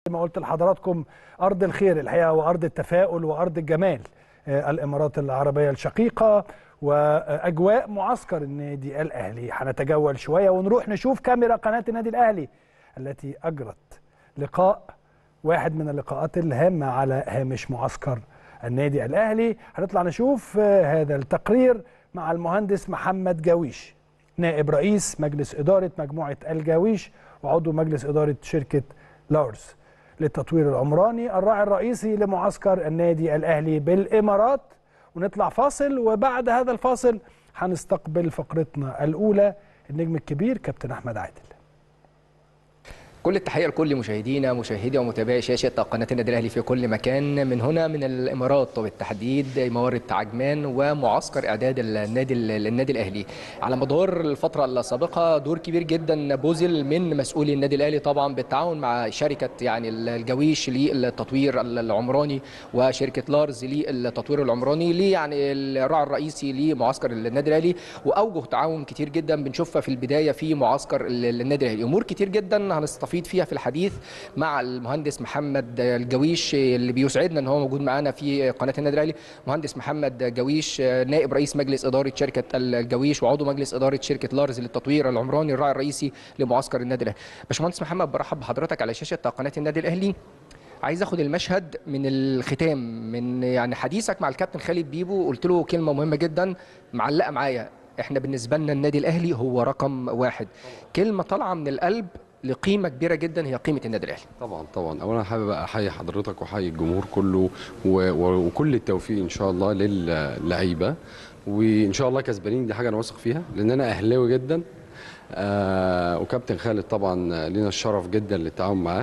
ما قلت لحضراتكم ارض الخير الحقيقه وارض التفاؤل وارض الجمال آه، الامارات العربيه الشقيقه واجواء معسكر النادي الاهلي هنتجول شويه ونروح نشوف كاميرا قناه النادي الاهلي التي اجرت لقاء واحد من اللقاءات الهامه على هامش معسكر النادي الاهلي هنطلع نشوف آه، هذا التقرير مع المهندس محمد جاويش نائب رئيس مجلس اداره مجموعه الجاويش وعضو مجلس اداره شركه لارز للتطوير العمراني الراعي الرئيسي لمعسكر النادي الاهلي بالامارات ونطلع فاصل وبعد هذا الفاصل هنستقبل فقرتنا الاولى النجم الكبير كابتن احمد عادل كل التحية لكل مشاهدينا مشاهدي ومتابعي شاشة قناة النادي الأهلي في كل مكان من هنا من الإمارات وبالتحديد إمارة عجمان ومعسكر إعداد النادي النادي الأهلي على مدار الفترة السابقة دور كبير جدا بذل من مسؤولي النادي الأهلي طبعا بالتعاون مع شركة يعني الجويش للتطوير العمراني وشركة لارز للتطوير العمراني ليه يعني الراعي الرئيسي لمعسكر النادي الأهلي وأوجه تعاون كتير جدا بنشوفها في البداية في معسكر النادي الأهلي أمور كتير جدا هنستفيد فيها في الحديث مع المهندس محمد الجويش اللي بيسعدنا ان هو موجود معانا في قناه النادي الاهلي مهندس محمد جويش نائب رئيس مجلس اداره شركه الجويش وعضو مجلس اداره شركه لارز للتطوير العمراني الراعي الرئيسي لمعسكر النادي الاهلي باشمهندس محمد برحب بحضرتك على شاشه قناه النادي الاهلي عايز اخد المشهد من الختام من يعني حديثك مع الكابتن خالد بيبو قلت له كلمه مهمه جدا معلقه معايا احنا بالنسبه لنا النادي الاهلي هو رقم واحد كلمه طالعه من القلب لقيمه كبيره جدا هي قيمه النادي الاهلي طبعا طبعا اولا حابب احيي حضرتك واحيي الجمهور كله و... و... وكل التوفيق ان شاء الله للعيبه وان شاء الله كسبانين دي حاجه انا واثق فيها لان انا اهلاوي جدا آه وكابتن خالد طبعا لنا الشرف جدا للتعاون معاه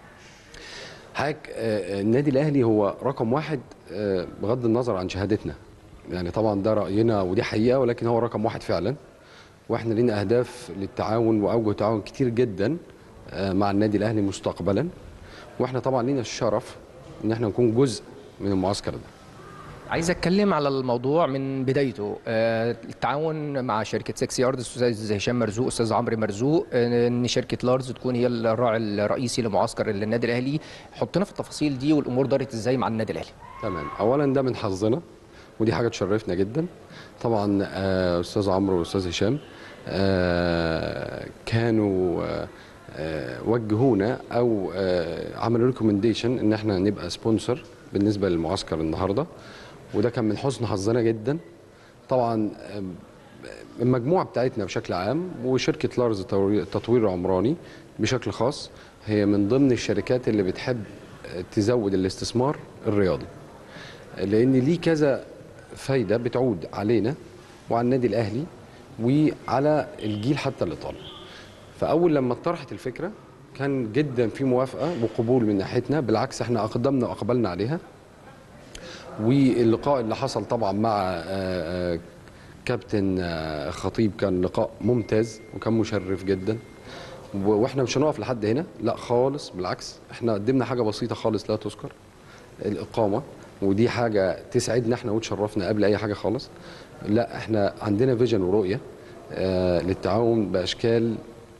حضرتك آه النادي الاهلي هو رقم واحد آه بغض النظر عن شهادتنا يعني طبعا ده راينا ودي حقيقه ولكن هو رقم واحد فعلا واحنا لينا اهداف للتعاون واوجه تعاون كتير جدا مع النادي الاهلي مستقبلا واحنا طبعا لينا الشرف ان احنا نكون جزء من المعسكر ده عايز اتكلم على الموضوع من بدايته التعاون مع شركه سكس يارد استاذ هشام مرزوق استاذ عمرو مرزوق ان شركه لارز تكون هي الراعي الرئيسي لمعسكر النادي الاهلي حطنا في التفاصيل دي والامور دارت ازاي مع النادي الاهلي تمام اولا ده من حظنا ودي حاجه تشرفنا جدا طبعا استاذ عمرو واستاذ هشام كانوا وجهونا او عملوا ريكومنديشن ان احنا نبقى سبونسر بالنسبه للمعسكر النهارده وده كان من حسن حظنا جدا طبعا المجموعه بتاعتنا بشكل عام وشركه لارز التطوير العمراني بشكل خاص هي من ضمن الشركات اللي بتحب تزود الاستثمار الرياضي لان ليه كذا فايده بتعود علينا وعلى النادي الاهلي وعلى الجيل حتى اللي طالع فاول لما اتطرحت الفكره كان جدا في موافقه وقبول من ناحيتنا بالعكس احنا اقدمنا واقبلنا عليها واللقاء اللي حصل طبعا مع كابتن خطيب كان لقاء ممتاز وكان مشرف جدا واحنا مش هنقف لحد هنا لا خالص بالعكس احنا قدمنا حاجه بسيطه خالص لا تذكر الاقامه ودي حاجه تسعدنا احنا وتشرفنا قبل اي حاجه خالص لا احنا عندنا فيجن ورؤيه آه للتعاون باشكال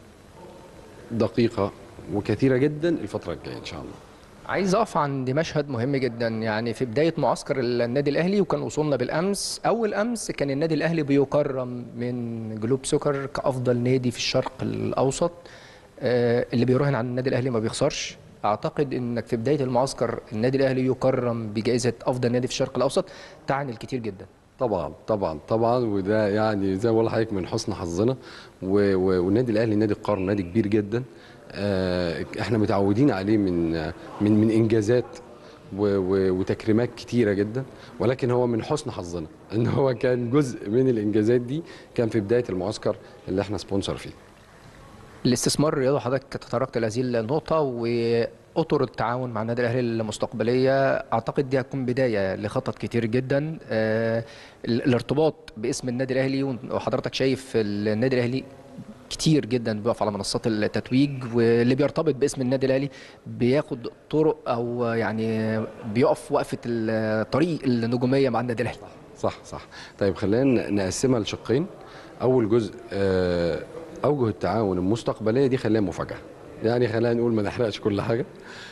دقيقه وكثيره جدا الفتره الجايه ان شاء الله عايز اقف عند مشهد مهم جدا يعني في بدايه معسكر النادي الاهلي وكان وصولنا بالامس اول امس كان النادي الاهلي بيكرم من جلوب سكر كافضل نادي في الشرق الاوسط آه اللي بيراهن على النادي الاهلي ما بيخسرش اعتقد انك في بدايه المعسكر النادي الاهلي يكرم بجائزه افضل نادي في الشرق الاوسط تعني الكثير جدا طبعا طبعا طبعا وده يعني زي ما بقول لحضرتك من حسن حظنا والنادي الاهلي نادي القرن نادي كبير جدا احنا متعودين عليه من من من انجازات وتكريمات كتيره جدا ولكن هو من حسن حظنا ان هو كان جزء من الانجازات دي كان في بدايه المعسكر اللي احنا سبونسر فيه الاستثمار الرياضي حضرتك تطرقت لهذه النقطه واطر التعاون مع النادي الاهلي المستقبليه اعتقد دي هتكون بدايه لخطط كتير جدا آه الارتباط باسم النادي الاهلي وحضرتك شايف النادي الاهلي كتير جدا بيقف على منصات التتويج واللي بيرتبط باسم النادي الاهلي بياخد طرق او يعني بيقف وقفه الطريق النجوميه مع النادي الاهلي صح صح طيب خلينا نقسمها لشقين اول جزء اوجه التعاون المستقبليه دي خليها مفاجاه يعني خلينا نقول ما نحرقش كل حاجه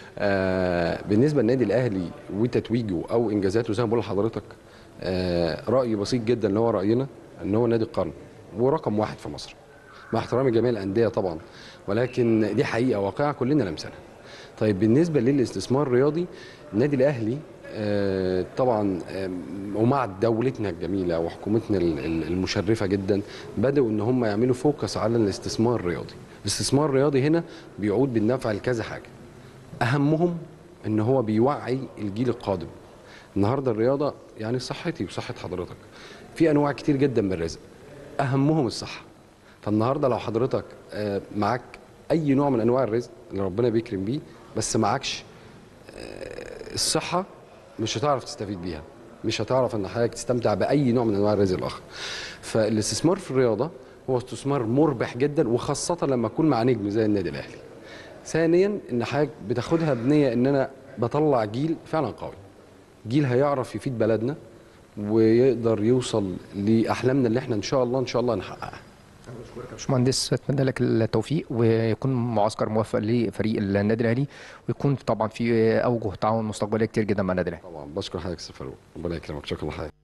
آه بالنسبه للنادي الاهلي وتتويجه او انجازاته زي ما بقول لحضرتك آه راي بسيط جدا اللي هو راينا ان هو نادي القرن ورقم واحد في مصر مع احترامي جميع الانديه طبعا ولكن دي حقيقه واقعه كلنا لمسنا طيب بالنسبه للاستثمار الرياضي النادي الاهلي آه، طبعا آه، ومع دولتنا الجميله وحكومتنا ال- ال- المشرفه جدا بداوا ان هم يعملوا فوكس على الاستثمار الرياضي الاستثمار الرياضي هنا بيعود بالنفع لكذا حاجه اهمهم ان هو بيوعي الجيل القادم النهارده الرياضه يعني صحتي وصحه حضرتك في انواع كتير جدا من الرزق اهمهم الصحه فالنهارده لو حضرتك آه، معاك اي نوع من انواع الرزق اللي ربنا بيكرم بيه بس معكش آه، الصحه مش هتعرف تستفيد بيها مش هتعرف ان حضرتك تستمتع باي نوع من انواع الرزق الاخر فالاستثمار في الرياضه هو استثمار مربح جدا وخاصه لما اكون مع نجم زي النادي الاهلي ثانيا ان حضرتك بتاخدها بنيه ان انا بطلع جيل فعلا قوي جيل هيعرف يفيد بلدنا ويقدر يوصل لاحلامنا اللي احنا ان شاء الله ان شاء الله نحققها باشمهندس اتمنى لك التوفيق ويكون معسكر موفق لفريق النادي الاهلي ويكون طبعا في اوجه تعاون مستقبليه كتير جدا مع النادي الاهلي طبعا بشكر حضرتك يا أستاذ فاروق ربنا يكرمك شكرا لحضرتك